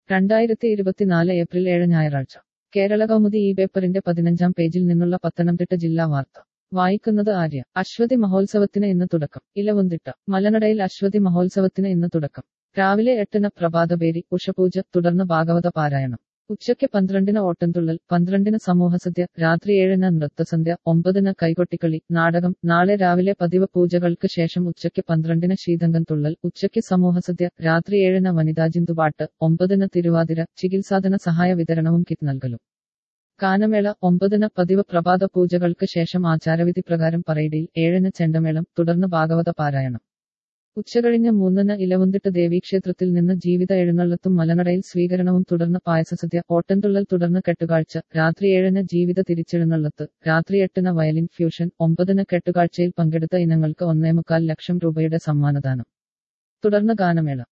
രണ്ടായിരത്തി ഇരുപത്തിനാല് ഏപ്രിൽ ഏഴ് ഞായറാഴ്ച കേരള കൗമുദി ഈ പേപ്പറിന്റെ പതിനഞ്ചാം പേജിൽ നിന്നുള്ള പത്തനംതിട്ട ജില്ലാ വാർത്ത വായിക്കുന്നത് ആര്യ അശ്വതി മഹോത്സവത്തിന് ഇന്ന് തുടക്കം ഇലവുന്തിട്ട മലനടയിൽ അശ്വതി മഹോത്സവത്തിന് ഇന്ന് തുടക്കം രാവിലെ എട്ടിന് പ്രഭാതപേരി ഉഷപൂജ തുടർന്ന് ഭാഗവത പാരായണം ഉച്ചയ്ക്ക് പന്ത്രണ്ടിന് ഓട്ടംതുള്ളൽ പന്ത്രണ്ടിന് സമൂഹസദ്യ രാത്രി ഏഴിന് നൃത്തസന്ധ്യ ഒമ്പതിന് കൈകൊട്ടിക്കളി നാടകം നാളെ രാവിലെ പതിവ് പൂജകൾക്ക് ശേഷം ഉച്ചയ്ക്ക് പന്ത്രണ്ടിന് ശീതങ്കം തുള്ളൽ ഉച്ചയ്ക്ക് സമൂഹസദ്യ രാത്രി ഏഴിന് വനിതാജിന്തുപാട്ട് ഒമ്പതിന് തിരുവാതിര ചികിത്സാധന സഹായ വിതരണവും കിറ്റ് നൽകലും ഗാനമേള ഒമ്പതിന് പതിവ് പ്രഭാത പൂജകൾക്ക് ശേഷം ആചാരവിധി പ്രകാരം പറയിടിയിൽ ഏഴിന് ചെണ്ടമേളം തുടർന്ന് ഭാഗവത പാരായണം ഉച്ചകഴിഞ്ഞ് മൂന്നിന് ഇലവുന്തിട്ട് ദേവീക്ഷേത്രത്തിൽ നിന്ന് ജീവിത എഴുന്നള്ളത്തും മലനടയിൽ സ്വീകരണവും തുടർന്ന് പായസസദ്യ ഓട്ടൻതുള്ളൽ തുടർന്ന് കെട്ടുകാഴ്ച രാത്രി ഏഴിന് ജീവിത തിരിച്ചെഴുന്നള്ളത്ത് രാത്രി എട്ടിന് വയലിൻ ഫ്യൂഷൻ ഒമ്പതിന് കെട്ടുകാഴ്ചയിൽ പങ്കെടുത്ത ഇനങ്ങൾക്ക് ഒന്നേമുക്കാൽ ലക്ഷം രൂപയുടെ സമ്മാനദാനം തുടർന്ന് ഗാനമേള